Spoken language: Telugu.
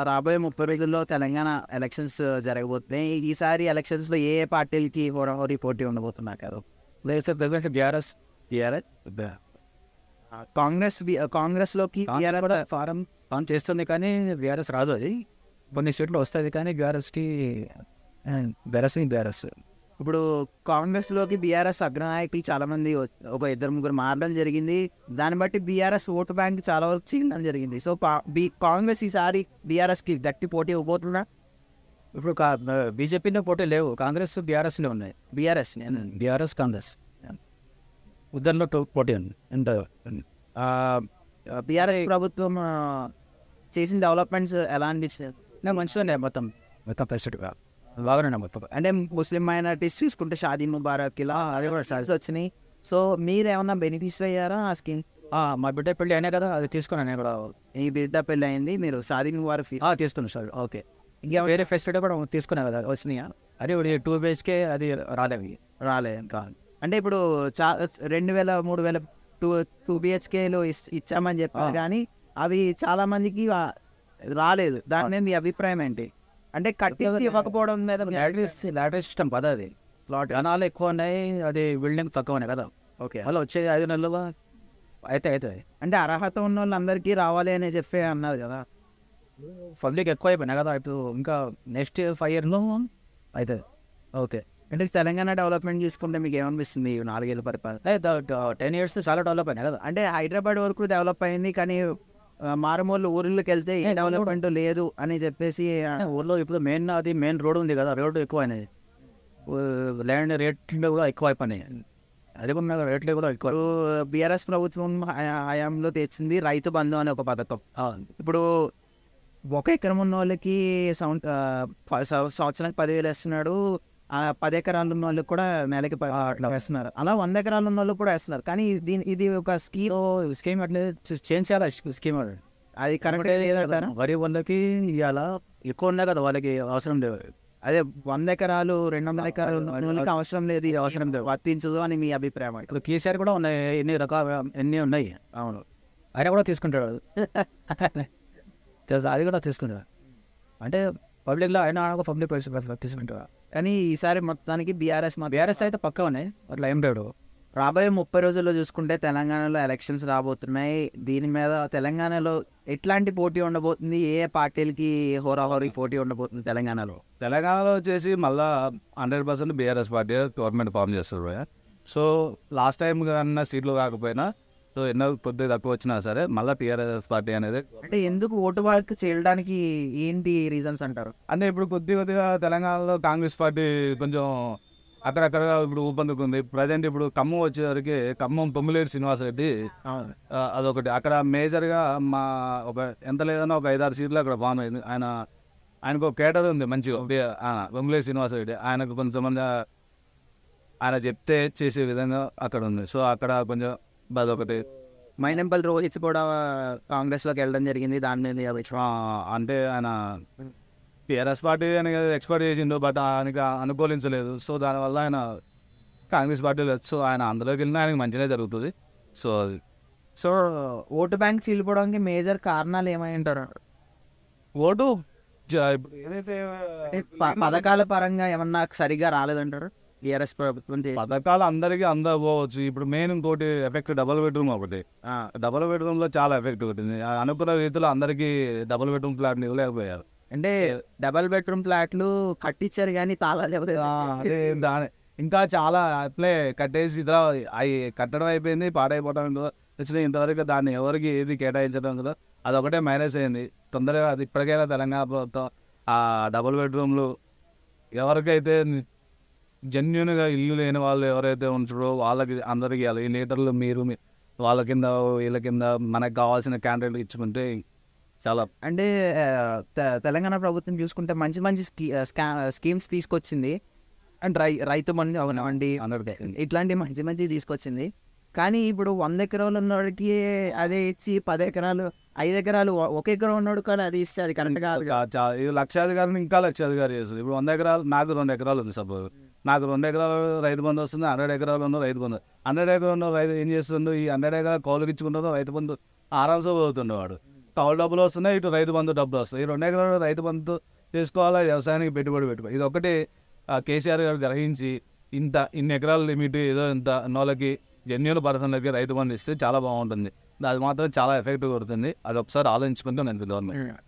రాబోయే ముప్పై రోజుల్లో తెలంగాణ ఎలక్షన్స్ జరగబోతున్నాయి ఈసారి ఎలక్షన్స్ లో ఏ ఏ పార్టీలకి హోరాహోరీ పోటీ ఉండబోతున్నారు కదా లేకపోతే బీఆర్ఎస్ టీఆర్ఎస్ కాంగ్రెస్ బి- కాంగ్రెస్ లోకి కాంగ్రెస్ కూడా ఫారం ఫామ్ చేస్తుంది కానీ బీఆర్ఎస్ రాదు అది కొన్ని సీట్లు వస్తుంది కానీ బీఆర్ఎస్కి బీఆర్ఎస్ బీఆర్ఎస్ ఇప్పుడు కాంగ్రెస్ లోకి బీఆర్ఎస్ అగ్రనాయకులు చాలా మంది వ- ఒక ఇద్దరు ముగ్గురు మారడం జరిగింది దాన్ని బట్టి బీఆర్ఎస్ ఓటు బ్యాంక్ చాలా వరకు చీలడం జరిగింది సో కా- బి కాంగ్రెస్ ఈసారి బీఆర్ఎస్ కి గట్టి పోటీ ఇవ్వబోతున్నా ఇప్పుడు బీజేపీలో పోటీ లేవు కాంగ్రెస్ బీఆర్ఎస్లో ఉన్నాయి బీఆర్ఎస్ బీఆర్ఎస్ కాంగ్రెస్ ఉద్దరిలో టూ పోటీ ఉంది ఎంత బీఆర్ఎస్ ప్రభుత్వం ఆ, చేసిన డెవలప్మెంట్స్ ఎలా అనిపించింది నేను మంచిగా మొత్తం మొత్తం ఫెస్ట్ బాగానే మొత్తం అంటే ముస్లిం మైనారిటీస్ చూసుకుంటే షాదీ ముబారక్ ఇలా అది కూడా స్టార్స్ వచ్చినాయి సో మీరు ఏమన్నా బెనిఫిట్స్ అయ్యారా ఆ స్కీమ్ ఆ, మా బిడ్డ పెళ్ళి అయినా కదా అది తీసుకున్నాను నేను కూడా ఈ బిడ్డ పెళ్ళి అయింది మీరు షాదీ ముబారక్ ఫీ ఆ, తీసుకున్నాను సార్ ఓకే ఇంకా వేరే ఫెసిలిటీ కూడా తీసుకున్నా కదా వచ్చినాయా అదే ఇప్పుడు టూ బిహెచ్కే అది రాలేవి రాలేదు ఇంకా అంటే ఇప్పుడు చా రెండు వేల మూడు వేల టూ టూ బిహెచ్కేలు ఇచ్చామని చెప్పారు ఆ. కానీ అవి చాలా మందికి ఆ, రాలేదు దాని మీద మీ అభిప్రాయం ఏంటి అంటే కట్టించి ఇవ్వకపోవడం మీద మీ లాటరీ లాటరీ సిస్టమ్ కదా అది ప్లాట్ జనాలు ఎక్కువ ఉన్నాయి అది బిల్డింగ్ తక్కువ ఉన్నాయి కదా ఓకే మళ్ళీ వచ్చేది ఐదు నెలలు అయితే అవుతుంది అంటే అర్హత ఉన్న వాళ్ళందరికీ రావాలి అని చెప్పి అన్నారు కదా పబ్లిక్ ఎక్కువ అయిపోయినాయి కదా ఇప్పుడు ఇంకా నెక్స్ట్ ఫైవ్ ఇయర్లో అవుతుంది ఓకే అంటే తెలంగాణ డెవలప్మెంట్ చూసుకుంటే మీకు ఏమనిపిస్తుంది ఈ నాలుగేళ్ళ పరిపాలన టెన్ ఇయర్స్ చాలా డెవలప్ అయినాయి కదా అంటే హైదరాబాద్ వరకు డెవలప్ అయింది కానీ ఆ, మారుమూల ఊర్లోకి వెళ్తే ఏ డెవలప్మెంట్ లేదు అని చెప్పేసి ఆ, ఊర్లో ఇప్పుడు మెయిన్ అది మెయిన్ రోడ్ ఉంది కదా రోడ్ ఎక్కువ అయినాయి ల్యాండ్ రేట్లు కూడా ఎక్కువ అయిపోయినాయి అది కూడా రేట్లు కూడా ఎక్కువ ఇప్పుడు బీఆర్ఎస్ ప్రభుత్వం హయా- హయాంలో తెచ్చింది రైతు బంధు అనే ఒక పథకం ఇప్పుడు ఒక ఎకరం ఉన్న వాళ్ళకి సం- ఆ, ప- సం- సంవత్సరానికి పదివేలు వేస్తున్నాడు ఆ పది ఎకరాలు ఉన్న వాళ్ళకి కూడా నెలకి ప- అట్లా వేస్తున్నారు అలా వంద ఎకరాలు ఉన్న వాళ్ళకి కూడా వేస్తున్నారు కానీ దీని ఇది ఒక స్కీమ్ స్కీమ్ అట్లే చేంజ్ చేయాలి స్కీమ్ అది కరెక్ట్ లేదంటారా గరీబ్ వాళ్ళకి ఇవాళ ఎక్కువ ఉన్నాయి కదా వాళ్ళకి అవసరం లేదు అదే వంద ఎకరాలు రెండు వందల ఎకరాలు ఉన్న వాళ్ళకి అవసరం లేదు ఇది అవసరం లేదు వర్తించదు అని మీ అభిప్రాయం ఇప్పుడు కేసీఆర్ కూడా ఉన్నాయి ఎన్ని రకాల ఎన్ని ఉన్నాయి అవును ఆయన కూడా తీసుకుంటాడు తెలుసా అది కూడా తీసుకుంటాడు అంటే పబ్లిక్లో ఆయన ఒక పబ్లిక్ తీసుకుంటాడు కానీ ఈసారి మొత్తానికి బీఆర్ఎస్ మా బీఆర్ఎస్ అయితే పక్కా ఉన్నాయి అట్లా ఏం లేడు రాబోయే ముప్పై రోజుల్లో చూసుకుంటే తెలంగాణలో ఎలక్షన్స్ రాబోతున్నాయి దీని మీద తెలంగాణలో ఎట్లాంటి పోటీ ఉండబోతుంది ఏ ఏ పార్టీలకి హోరాహోరీ పోటీ ఉండబోతుంది తెలంగాణలో తెలంగాణలో వచ్చేసి మళ్ళా hundred percent BRS party government form చేస్తారు భయ్య. సో లాస్ట్ టైం కన్నా సీట్లు కాకపోయినా సో ఎన్నో కొద్దిగా తక్కువ వచ్చినా సరే మళ్ళీ టీఆర్ఎస్ పార్టీ అనేది అంటే ఎందుకు ఓటు వర్క్ చేయడానికి ఏంటి రీజన్స్ అంటారు అంటే ఇప్పుడు కొద్ది కొద్దిగా తెలంగాణలో కాంగ్రెస్ పార్టీ కొంచెం అక్కడక్కడ ఇప్పుడు ఊపందుకుంది ప్రజెంట్ ఇప్పుడు ఖమ్మం వచ్చేసరికి ఖమ్మం పొమ్మిలేరు శ్రీనివాసరెడ్డి అవును ఆ, అదొకటి అక్కడ మేజర్గా మా ఒక ఎంత లేదన్నా ఒక ఐదారు సీట్లు అక్కడ ఫామ్ అయింది ఆయన ఆయనకు ఒక కేటర్ ఉంది మంచిగా వెంబులేరు శ్రీనివాసరెడ్డి ఆయనకు కొంతమంది ఆయన చెప్తే చేసే విధంగా అక్కడ ఉంది సో అక్కడ కొంచెం అదొకటి మైనంపల్లి రోహిత్ కూడా కాంగ్రెస్ లోకి వెళ్ళడం జరిగింది దాని మీద మీ అభిప్రాయం. ఆ, అంటే ఆయన టీఆర్ఎస్ పార్టీ అని ఎక్స్పర్ట్ చేసిండు బట్ ఆయనకి అనుకూలించలేదు సో దానివల్ల ఆయన కాంగ్రెస్ పార్టీ సో ఆయన అందులోకి వెళ్ళినా ఆయనకి మంచిగా జరుగుతుంది సో అది సో ఓటు బ్యాంక్ చీలిపోవడానికి మేజర్ కారణాలు ఏమై ఉంటారు ఓటు జ- ఇప్పుడు ఏదైతే అంటే ప- పథకాల పరంగా ఏమన్నా సరిగా రాలేదంటారు టీఆర్ఎస్ ప్రభుత్వం చే- పథకాలు అందరికీ అందకపోవచ్చు ఇప్పుడు మెయిన్ ఇంకోటి ఎఫెక్ట్ డబుల్ బెడ్రూమ్ ఒకటి ఆ, డబుల్ బెడ్రూమ్ లో చాలా ఎఫెక్ట్ ఉంటుంది ఆ అనుకున్న రీతిలో అందరికీ డబుల్ బెడ్రూమ్ ఫ్లాట్ ఇవ్వలేకపోయారు అంటే డబల్ బెడ్రూమ్ ఫ్లాట్లు కట్టించారు కానీ తాళాలు ఎవరు ఆ, అదే దాని ఇంకా చాలా అట్లే కట్టేసి ఇట్లా అవి కట్టడం అయిపోయింది పాడైపోవడం వచ్చిన ఇంతవరకు దాన్ని ఎవరికి ఏది కేటాయించడం కదా అదొకటే మైనస్ అయింది తొందరగా అది ఇప్పటికైనా తెలంగాణ ప్రభుత్వం ఆ డబుల్ బెడ్రూమ్లు ఎవరికైతే జెన్యున్గా ఇల్లు లేని వాళ్ళు ఎవరైతే ఉంచారో వాళ్ళకి అందరికి ఇవ్వాలి ఈ లీటర్లు మీరు మీ- వాళ్ళ కింద వీళ్ళ కింద మనకు కావాల్సిన క్యాండిడేట్ ఇచ్చుకుంటే చాలా అంటే ఆ, తె- తెలంగాణ ప్రభుత్వం చూసుకుంటే మంచి మంచి స్కీ స్కా స్కీమ్స్ తీసుకొచ్చింది అండ్ రై రైతు బండి అవనివ్వండి ఇట్లాంటి మంచి మంచి తీసుకొచ్చింది కానీ ఇప్పుడు వంద ఎకరాలు ఉన్నవాడికి అదే ఇచ్చి పది ఎకరాలు ఐదు ఎకరాలు ఒ- ఒక ఎకరం ఉన్నాడు కానీ అది ఇస్తే అది కరెక్ట్ కాదు కదా. చా- చా- ఇది లక్షాధికారిని ఇంకా లక్షాధికారి చేస్తుంది ఇప్పుడు వంద ఎకరాలు నాకు రెండు ఎకరాలు ఉంది సపోజ్ నాకు రెండు ఎకరాలు రైతు బంధు వస్తుంది హండ్రెడ్ ఎకరాలు ఉన్న రైతు బంధు హండ్రెడ్ ఎకరాలు ఉన్న రైతు ఏం చేస్తుందో ఈ హండ్రెడ్ ఎకరాలు కౌలుకి ఇచ్చుకుంటుందో రైతు బంధు ఆరామ్సే పోతుండే వాడు కౌలు డబ్బులు వస్తున్నాయి ఇటు రైతు బంధు డబ్బులు వస్తాయి ఈ రెండు ఎకరాలు రైతు బంధు చేసుకోవాలా వ్యవసాయానికి పెట్టుబడి పెట్టుకోవాలి ఇది ఒకటి ఆ, కేసీఆర్ గారు గ్రహించి ఇంత ఇన్ని ఎకరాల లిమిట్ ఏదో ఇంత అన్నోళ్ళకి జన్యుల పర్సన్లకి రైతు బంధు ఇస్తే చాలా బాగుంటుంది అది మాత్రం చాలా ఎఫెక్టివ్ కొడుతుంది అది ఒకసారి ఆలోచించుకుంటే నేను గవర్నమెంట్